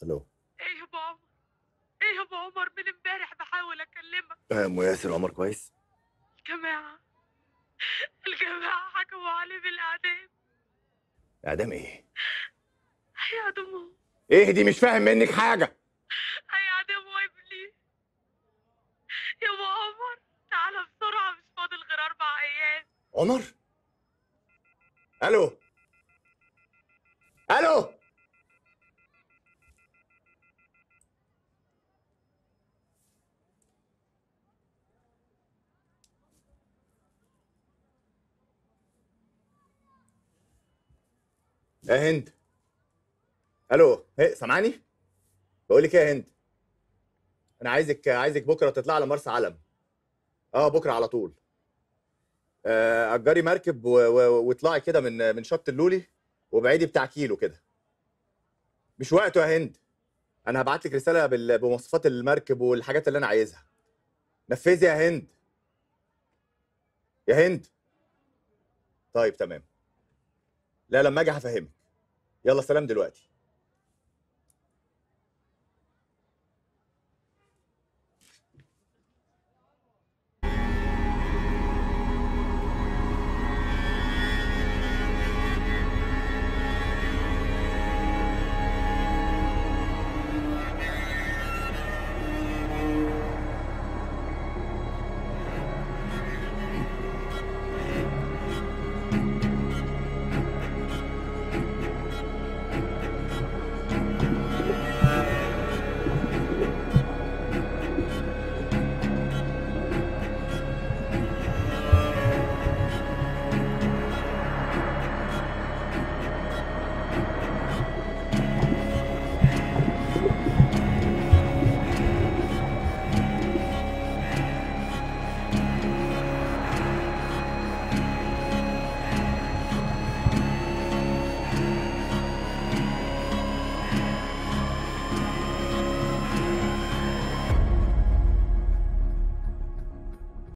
الو ايه يا ابو عمر ايه يا ابو عمر من امبارح بحاول اكلمك ام ياسر عمر كويس الجماعه الجماعه حكموا عليه بالاعدام اعدام ايه هيعدموه ايه دي مش فاهم منك حاجه هيعدموا ابني يا ابو عمر تعالى بسرعه مش فاضل غير اربع ايام عمر الو الو يا هند الو هي سامعاني بقول لك ايه يا هند انا عايزك عايزك بكره تطلع على مرسى علم اه بكره على طول آه، اجري مركب و- و- واطلعي كده من من شط اللولي وابعدي بتاع كيلو كده مش وقته يا هند انا هبعت لك رساله بال- بمواصفات المركب والحاجات اللي انا عايزها نفذي يا هند يا هند طيب تمام لا لما اجي هفهمك يلا سلام دلوقتي